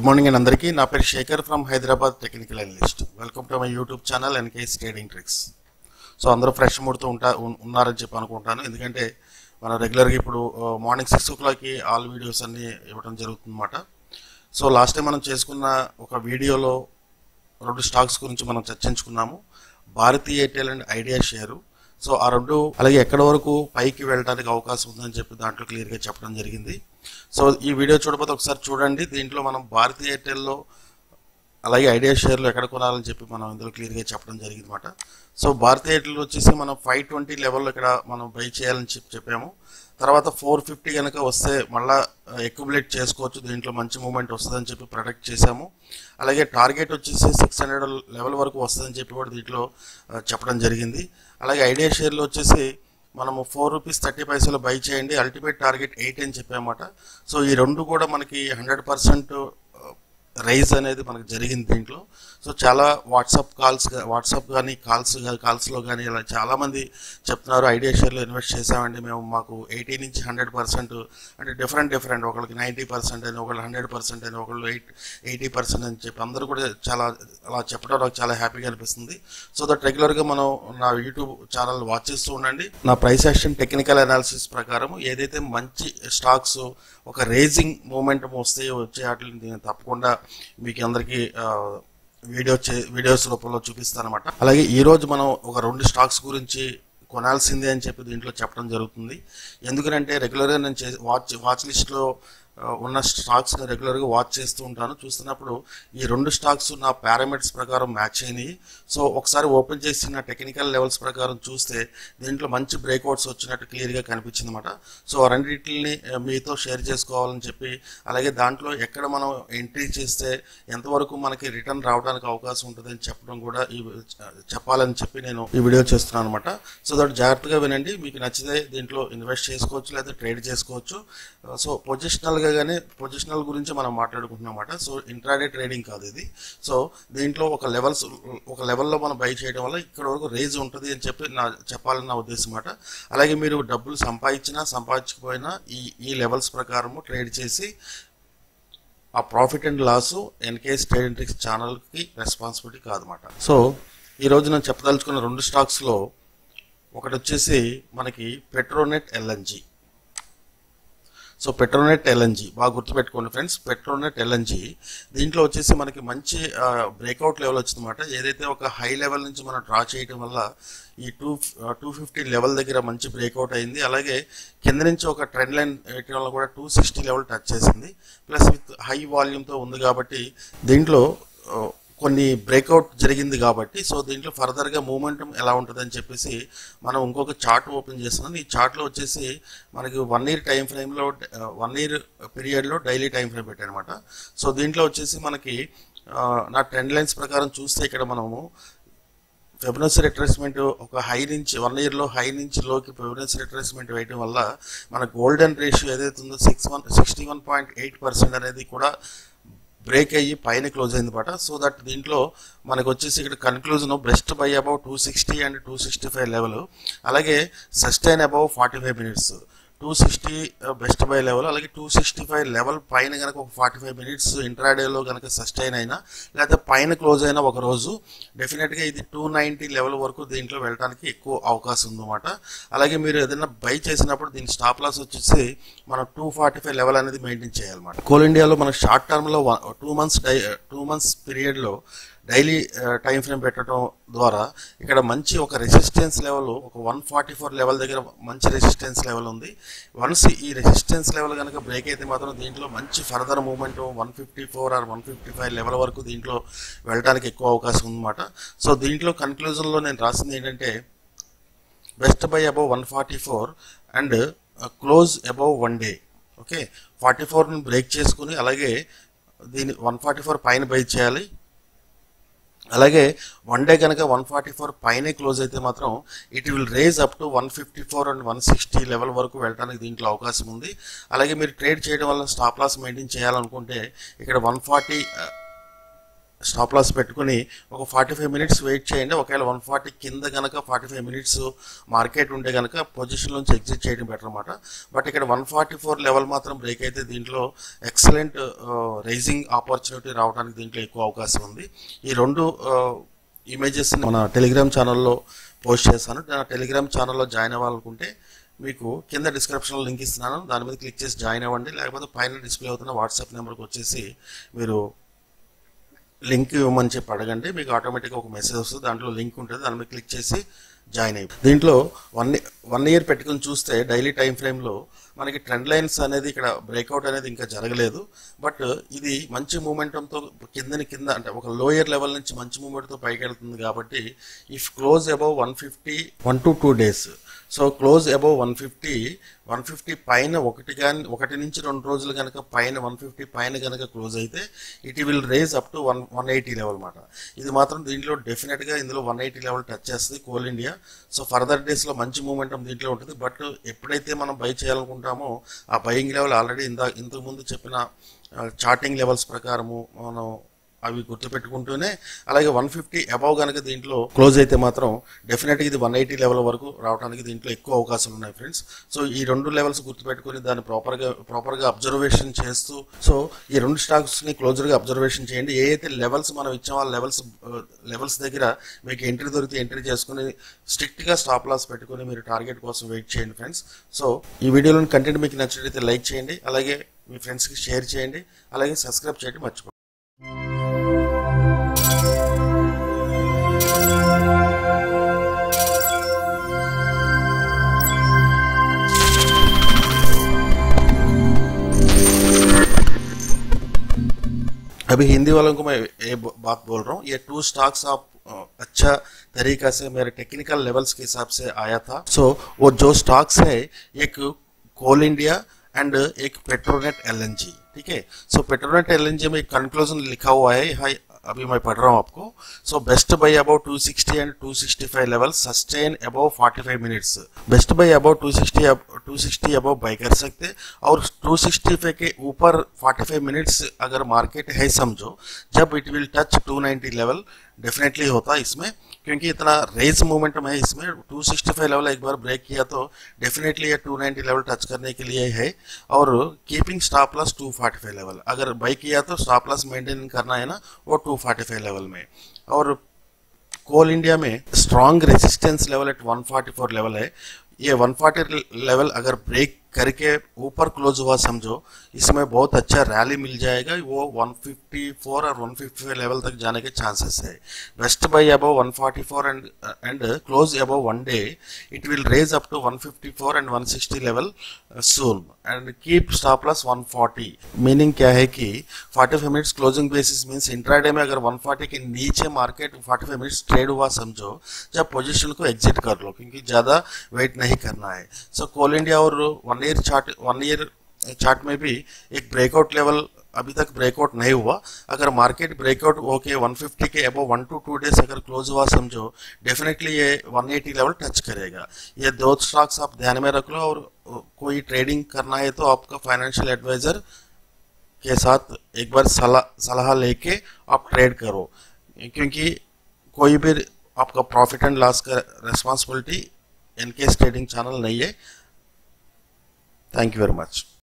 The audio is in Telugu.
గుడ్ మార్నింగ్ అండి అందరికీ నా పేరు Shekhar from Hyderabad technical analyst welcome to my YouTube channel NKS trading tricks so అందరూ ఫ్రెష్ మూడ్తో ఉంటా ఉన్- ఉన్నారని చెప్పి అనుకుంటాను ఎందుకంటే మనం రెగ్యులర్గా ఇప్పుడు మార్నింగ్ సిక్స్ ఓ క్లాక్కి ఆల్ వీడియోస్ అన్నీ ఇవ్వడం జరుగుతుందన్నమాట సో లాస్ట్ టైం మనం చేసుకున్న ఒక వీడియోలో రెండు స్టాక్స్ గురించి మనం చర్చించుకున్నాము Bharti Airtel and Idea share so ఆ రెండు అలాగే ఎక్కడ వరకు పైకి వెళ్ళడానికి అవకాశం ఉందని చెప్పి దాంట్లో క్లియర్గా చెప్పడం జరిగింది సో ఈ వీడియో చూడకపోతే ఒకసారి చూడండి దీంట్లో మనం భారతీ ఎయిర్టెల్లో అలాగే ఐడియా షేర్లు ఎక్కడ కొనాలని చెప్పి మనం ఇందులో క్లియర్గా చెప్పడం జరిగింది అనమాట సో భారతీ ఎయిర్టెల్ వచ్చేసి మనం ఫైవ్ ట్వంటీ లెవెల్లో ఇక్కడ మనం బై చేయాలని చెప్పి చెప్పాము తర్వాత ఫోర్ ఫిఫ్టీ కనుక వస్తే మళ్ళా ఎక్యుములేట్ చేసుకోవచ్చు దీంట్లో మంచి మూమెంట్ వస్తుందని చెప్పి ప్రొడక్ట్ చేశాము అలాగే టార్గెట్ వచ్చేసి సిక్స్ హండ్రెడ్ లెవెల్ వరకు వస్తుందని చెప్పి కూడా దీంట్లో ఆ, చెప్పడం జరిగింది అలాగే ఐడియా షేర్లో వచ్చేసి మనము ఫోర్ రూపీస్ థర్టీ పైసలు బై చేయండి అల్టిమేట్ టార్గెట్ ఎయిట్ అని చెప్పామన్నమాట సో ఈ రెండు కూడా మనకి హండ్రెడ్ పర్సెంట్ రైజ్ అనేది మనకు జరిగింది దీంట్లో సో చాలా వాట్సాప్ కాల్స్ వాట్సాప్ కానీ కాల్స్ కాల్స్లో కానీ ఇలా చాలామంది చెప్తున్నారు ఐడియా షేర్లో ఇన్వెస్ట్ చేసామండి మేము మాకు ఎయిటీ నుంచి హండ్రెడ్ పర్సెంట్ అంటే డిఫరెంట్ డిఫరెంట్ ఒకళ్ళకి నైంటీ పర్సెంట్ అని ఒకళ్ళు హండ్రెడ్ పర్సెంట్ అని ఒకళ్ళు ఎయిట్ ఎయిటీ పర్సెంట్ అని చెప్పి అందరూ కూడా చాలా అలా చెప్పడం నాకు చాలా హ్యాపీగా అనిపిస్తుంది సో దట్ రెగ్యులర్గా మనం నా యూట్యూబ్ ఛానల్ వాచ్ చేస్తూ ఉండండి నా ప్రైస్ యాక్షన్ టెక్నికల్ అనాలిసిస్ ప్రకారం ఏదైతే మంచి స్టాక్స్ ఒక రేజింగ్ మూమెంట్ వస్తే వచ్చే వాటిని నేను తప్పకుండా మీకు అందరికీ ఆ, వీడియో చే వీడియోస్ రూపంలో చూపిస్తాను అనమాట అలాగే ఈ రోజు మనం ఒక రెండు స్టాక్స్ గురించి కొనాల్సిందే అని చెప్పి దీంట్లో చెప్పడం జరుగుతుంది ఎందుకంటే రెగ్యులర్గా నేను చే వాచ్ వాచ్ లిస్ట్లో ఆ, ఉన్న స్టాక్స్ని రెగ్యులర్గా వాచ్ చేస్తూ ఉంటాను చూస్తున్నప్పుడు ఈ రెండు స్టాక్స్ నా పారామీటర్స్ ప్రకారం మ్యాచ్ అయినాయి సో ఒకసారి ఓపెన్ చేసి నా టెక్నికల్ లెవెల్స్ ప్రకారం చూస్తే దీంట్లో మంచి బ్రేక్అవుట్స్ వచ్చినట్టు క్లియర్గా కనిపించింది అనమాట సో ఆ రెండింటిని ఆ, మీతో షేర్ చేసుకోవాలని చెప్పి అలాగే దాంట్లో ఎక్కడ మనం ఎంట్రీ చేస్తే ఎంతవరకు మనకి రిటర్న్ రావడానికి అవకాశం ఉంటుందని చెప్పడం కూడా ఈ చెప్పాలని చెప్పి నేను ఈ వీడియో చేస్తున్నాను అనమాట సో దట్ జాగ్రత్తగా వినండి మీకు నచ్చితే దీంట్లో ఇన్వెస్ట్ చేసుకోవచ్చు లేదా ట్రేడ్ చేసుకోవచ్చు సో పొజిషనల్గా కానీ పొజిషనల్ గురించి మనం మాట్లాడుకుంటున్నాం అన్నమాట సో ఇంట్రాడే ట్రేడింగ్ కాదు ఇది సో దీంట్లో ఒక లెవెల్స్ ఒక లెవెల్లో మనం బై చేయడం వల్ల ఇక్కడ వరకు రేజ్ ఉంటుంది అని చెప్పి నా చెప్పాలని నా ఉద్దేశం అన్నమాట అలాగే మీరు డబ్బులు సంపాదించినా సంపాదించకపోయినా ఈ ఈ లెవెల్స్ ప్రకారము ట్రేడ్ చేసి ఆ profit and loss NKS trading tricks ఛానల్కి రెస్పాన్సిబిలిటీ కాదన్నమాట సో ఈ రోజు నేను చెప్పదలుచుకున్న రెండు స్టాక్స్లో ఒకటి వచ్చేసి మనకి Petronet LNG so Petronet LNG బాగా గుర్తుపెట్టుకోండి ఫ్రెండ్స్ పెట్రోనెట్ ఎల్ఎన్జి దీంట్లో వచ్చేసి మనకి మంచి బ్రేక్అవుట్ లెవెల్ వచ్చిందన్నమాట ఏదైతే ఒక హై లెవెల్ నుంచి మనం డ్రా చేయడం వల్ల ఈ టూ టూ ఫిఫ్టీ లెవెల్ దగ్గర మంచి బ్రేక్అవుట్ అయింది అలాగే కింద నుంచి ఒక ట్రెండ్ లైన్ వేయటం వల్ల కూడా టూ సిక్స్టీ లెవెల్ టచ్ చేసింది ప్లస్ విత్ హై వాల్యూమ్తో ఉంది కాబట్టి దీంట్లో ఆ, కొన్ని బ్రేక్అవుట్ జరిగింది కాబట్టి సో దీంట్లో ఫర్దర్గా మూమెంటం ఎలా ఉంటుందని చెప్పేసి మనం ఇంకొక చార్ట్ ఓపెన్ చేస్తున్నాం ఈ చార్ట్లో వచ్చేసి మనకి వన్ ఇయర్ టైం ఫ్రేమ్లో వన్ ఇయర్ పీరియడ్లో డైలీ టైం ఫ్రేమ్ పెట్టానమాట సో దీంట్లో వచ్చేసి మనకి ఆ, నా ట్రెండ్ లైన్స్ ప్రకారం చూస్తే ఇక్కడ మనము ఫెబినస్ రిట్రేస్మెంట్ ఒక హై నుంచి వన్ ఇయర్లో హై నుంచి లోకి ఫెబినస్ రిట్రేస్మెంట్ వేయడం వల్ల మన గోల్డెన్ రేషియో ఏదైతే ఉందో six one sixty one point eight percent అనేది కూడా బ్రేక్ అయ్యి పైన క్లోజ్ అయింది అనమాట సో దట్ దీంట్లో మనకు వచ్చేసి ఇక్కడ conclusion best buy above two sixty and two sixty five level అలాగే sustain above forty five minutes two sixty best buy level అలాగే టూ సిక్స్టీ ఫైవ్ లెవెల్ పైన కనుక ఒక ఫార్టీ ఫైవ్ మినిట్స్ ఇంట్రాడేలో కనుక సస్టైన్ అయినా లేకపోతే పైన క్లోజ్ అయినా ఒక రోజు డెఫినెట్గా ఇది టూ నైంటీ లెవెల్ వరకు దీంట్లో వెళ్ళడానికి ఎక్కువ అవకాశం ఉందన్నమాట అలాగే మీరు ఏదైనా బై చేసినప్పుడు దీని స్టాప్ లాస్ వచ్చేసి మనం టూ ఫార్టీ ఫైవ్ లెవెల్ అనేది మెయింటైన్ చేయాలన్నమాట కోల్ ఇండియాలో మన షార్ట్ టర్మ్లో టూ మంత్స్ డై టూ మంత్స్ పీరియడ్లో డైలీ టైం ఫ్రేమ్ పెట్టడం ద్వారా ఇక్కడ మంచి ఒక రెసిస్టెన్స్ లెవెల్ ఒక వన్ ఫార్టీ ఫోర్ లెవెల్ దగ్గర మంచి రెసిస్టెన్స్ లెవెల్ ఉంది వన్స్ ఈ రెసిస్టెన్స్ లెవెల్ కనుక బ్రేక్ అయితే మాత్రం దీంట్లో మంచి further moment one fifty four or one fifty five level వరకు దీంట్లో వెళ్ళడానికి ఎక్కువ అవకాశం ఉందన్నమాట సో దీంట్లో కన్క్లూజన్లో నేను రాసింది ఏంటంటే best buy above one forty four and close above one day okay forty ఫోర్ని బ్రేక్ చేసుకుని అలాగే దీని వన్ ఫార్టీ ఫోర్ పైన బై చేయాలి అలాగే వన్ డే కనుక వన్ ఫార్టీ ఫోర్ పైనే క్లోజ్ అయితే మాత్రం it will raise up to one fifty four and one sixty level వరకు వెళ్ళడానికి దీంట్లో అవకాశం ఉంది అలాగే మీరు ట్రేడ్ చేయడం వల్ల స్టాప్ లాస్ మెయింటైన్ చేయాలనుకుంటే ఇక్కడ వన్ ఫార్టీ స్టాప్ లాస్ పెట్టుకుని ఒక ఫార్టీ ఫైవ్ మినిట్స్ వెయిట్ చేయండి ఒకవేళ వన్ ఫార్టీ కింద కనుక ఫార్టీ ఫైవ్ మినిట్స్ మార్కెట్ ఉంటే కనుక పొజిషన్ నుంచి ఎగ్జిట్ చేయడం బెటర్ అనమాట బట్ ఇక్కడ వన్ ఫార్టీ ఫోర్ లెవెల్ మాత్రం బ్రేక్ అయితే దీంట్లో ఎక్సలెంట్ రైజింగ్ ఆపర్చునిటీ రావడానికి దీంట్లో ఎక్కువ అవకాశం ఉంది ఈ రెండు ఇమేజెస్ మన టెలిగ్రామ్ ఛానల్లో పోస్ట్ చేస్తాను నా టెలిగ్రామ్ ఛానల్లో జాయిన్ అవ్వాలనుకుంటే మీకు కింద డిస్క్రిప్షన్లో లింక్ ఇస్తున్నాను దాని మీద క్లిక్ చేసి జాయిన్ అవ్వండి లేకపోతే పైన డిస్ప్లే అవుతున్న వాట్సాప్ నెంబర్కి వచ్చేసి మీరు లింక్ ఇవ్వమని చెప్పి అడగండి మీకు ఆటోమేటిక్గా ఒక మెసేజ్ వస్తుంది దాంట్లో లింక్ ఉంటుంది దాని మీద క్లిక్ చేసి జాయిన్ అయ్యి దీంట్లో వన్ వన్ ఇయర్ పెట్టుకుని చూస్తే డైలీ టైం ఫ్రేమ్లో మనకి ట్రెండ్ లైన్స్ అనేది ఇక్కడ బ్రేక్అవుట్ అనేది ఇంకా జరగలేదు బట్ ఇది మంచి మూమెంటంతో కిందని కింద అంటే ఒక లోయర్ లెవెల్ నుంచి మంచి మూమెంట్తో పైకి వెళ్తుంది కాబట్టి if close above one fifty one to two days so close above one fifty one fifty పైన ఒకటి కానీ ఒకటి నుంచి రెండు రోజులు కనుక పైన వన్ ఫిఫ్టీ పైన కనుక క్లోజ్ అయితే it will raise up to one one eighty level అనమాట ఇది మాత్రం దీంట్లో డెఫినెట్గా ఇందులో వన్ ఎయిటీ లెవెల్ టచ్ చేస్తుంది కోల్ ఇండియా సో ఫర్దర్ డేస్లో మంచి మూమెంటం దీంట్లో ఉంటుంది బట్ ఎప్పుడైతే మనం బై చేయాలనుకుంటామో ఆ బయింగ్ లెవెల్ ఆల్రెడీ ఇందా ఇంతకుముందు చెప్పిన చార్టింగ్ లెవెల్స్ ప్రకారము మనం అవి గుర్తుపెట్టుకుంటూనే అలాగే వన్ ఫిఫ్టీ అబవ్ కనుక దీంట్లో క్లోజ్ అయితే మాత్రం డెఫినెట్గా ఇది వన్ ఎయిటీ లెవెల్ వరకు రావడానికి దీంట్లో ఎక్కువ అవకాశాలు ఉన్నాయి ఫ్రెండ్స్ సో ఈ రెండు లెవెల్స్ గుర్తుపెట్టుకుని దాన్ని ప్రాపర్గా ప్రాపర్గా అబ్జర్వేషన్ చేస్తూ సో ఈ రెండు స్టాక్స్ని క్లోజర్గా అబ్జర్వేషన్ చేయండి ఏ అయితే లెవెల్స్ మనం ఇచ్చామో ఆ లెవెల్స్ లెవెల్స్ దగ్గర మీకు ఎంట్రీ దొరికితే ఎంట్రీ చేసుకుని స్ట్రిక్ట్గా స్టాప్ లాస్ పెట్టుకుని మీరు టార్గెట్ కోసం వెయిట్ చేయండి ఫ్రెండ్స్ సో ఈ వీడియోలోని కంటెంట్ మీకు నచ్చినట్లయితే లైక్ చేయండి అలాగే మీ ఫ్రెండ్స్కి షేర్ చేయండి అలాగే సబ్స్క్రైబ్ చేయండి మర్చిపోండి अभी हिंदी वालों को मैं ये बात बोल रहा हूँ ये टू स्टॉक्स आप अच्छा तरीका से मेरे टेक्निकल लेवल्स के हिसाब से आया था सो so, वो जो स्टॉक्स है एक कोल इंडिया एंड एक पेट्रोनेट एलएनजी ठीक है सो पेट्रोनेट एलएनजी में कंक्लूजन लिखा हुआ है हाई अभी मैं पढ़ रहा हूँ आपको so best buy about 260 and 265 level sustain about 45 minutes best buy about 260 260 about buy कर सकते और 265 के ऊपर 45 मिनट्स अगर मार्केट है समझो जब it will touch 290 level definitely होता इसमें क्योंकि इतना रेज मोमेंटम है इसमें 265 लेवल एक बार ब्रेक किया तो डेफिनेटली ये 290 लेवल टच करने के लिए है और कीपिंग स्टॉप लॉस 245 लेवल अगर बाई किया तो स्टॉप लॉस मेंटेन करना है ना वो 245 लेवल में और कोल इंडिया में strong resistance level at 144 level है ये 140 लेवल अगर ब्रेक करके ऊपर क्लोज हुआ समझो इसमें बहुत अच्छा रैली मिल जाएगा वो 154 और 155 लेवल तक जाने के चांसेस है best buy above 144 and and close above one day it will raise up to 154 and 160 level soon and keep stop loss 140 meaning क्या है कि 45 minutes closing basis means intraday में अगर 140 के नीचे मार्केट 45 मिनट्स ट्रेड हुआ समझो जब पोजीशन को एग्जिट कर लो क्योंकि ज़्यादा वेट नहीं करना है सो कोल इंडिया और one year chart one year chart में भी एक ब्रेकआउट लेवल अभी तक ब्रेकआउट नहीं हुआ अगर मार्केट ब्रेकआउट होके 150 के above one two two days अगर क्लोज हुआ समझो डेफिनेटली ये 180 लेवल टच करेगा ये दो स्टॉक्स आप ध्यान में रख लो और कोई ट्रेडिंग करना है तो आपका फाइनेंशियल एडवाइजर के साथ एक बार सलाह सलाह लेके आप ट्रेड करो क्योंकि कोई भी आपका प्रॉफिट एंड लॉस का रेस्पॉन्सिबिलिटी एनकेस ट्रेडिंग चैनल नहीं है थैंक यू वेरी मच